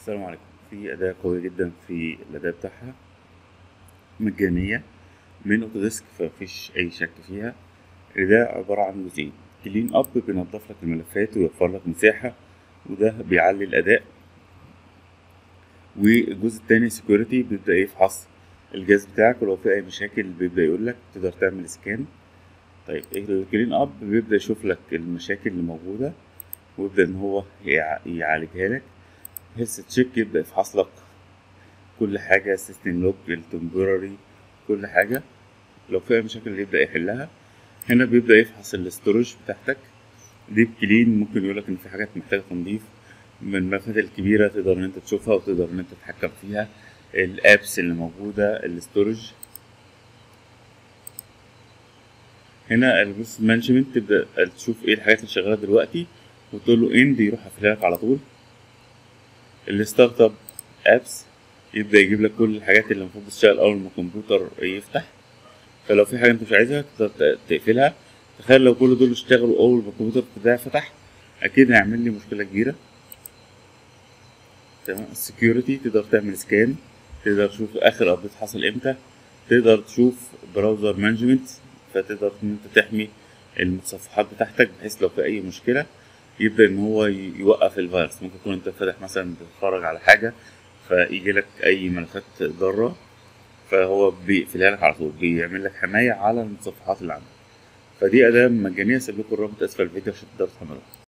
السلام عليكم في أداة قوية جدا في الأداء بتاعها مجانية من أوتوديسك فمفيش أي شك فيها ده عبارة عن جزئين كلين أب بينضف لك الملفات ويوفر لك مساحة وده بيعلي الأداء والجزء التاني سكيورتي بيبدأ يفحص الجهاز بتاعك ولو في أي مشاكل بيبدأ يقول لك تقدر تعمل سكان طيب الكلين أب بيبدأ يشوف لك المشاكل اللي موجودة ويبدأ إن هو يع- يعالجها لك هيلث تشيك يبدأ يفحص لك كل حاجة سيستم لوج التمبوراري كل حاجة لو في أي مشاكل يبدأ يحلها هنا بيبدأ يفحص الاستورج بتاعتك ديب كلين ممكن يقولك إن في حاجات محتاجة تنظيف من الملفات الكبيرة تقدر إن أنت تشوفها وتقدر إن أنت تتحكم فيها الأبس اللي موجودة الاستورج هنا البوست مانجمنت تبدأ تشوف إيه الحاجات اللي شغالة دلوقتي وتقول له إند يروح قافلها لك على طول الستارت اب ابس يبدا يجيب لك كل الحاجات اللي المفروض تشتغل اول ما الكمبيوتر يفتح فلو في حاجه انت مش عايزها تقدر ت- تقفلها تخيل لو كل دول اشتغلوا اول ما الكمبيوتر بتاعي فتح اكيد هيعمل لي مشكله كبيره تمام السكيورتي تقدر تعمل سكان تقدر تشوف اخر ابديت حصل امتى تقدر تشوف براوزر مانجمنت فتقدر ان انت تحمي المتصفحات بتاعتك بحيث لو في اي مشكله يبدا ان هو ي- يوقف الفيروس ممكن تكون انت فاتح مثلا بتتفرج على حاجه فيجي لك اي ملفات ضاره فهو بيقفلها لك على طول بيعمل لك حمايه على المتصفحات اللي عندك فدي اداه مجانيه سيب لكم الرابط اسفل الفيديو عشان تقدروا تحملوها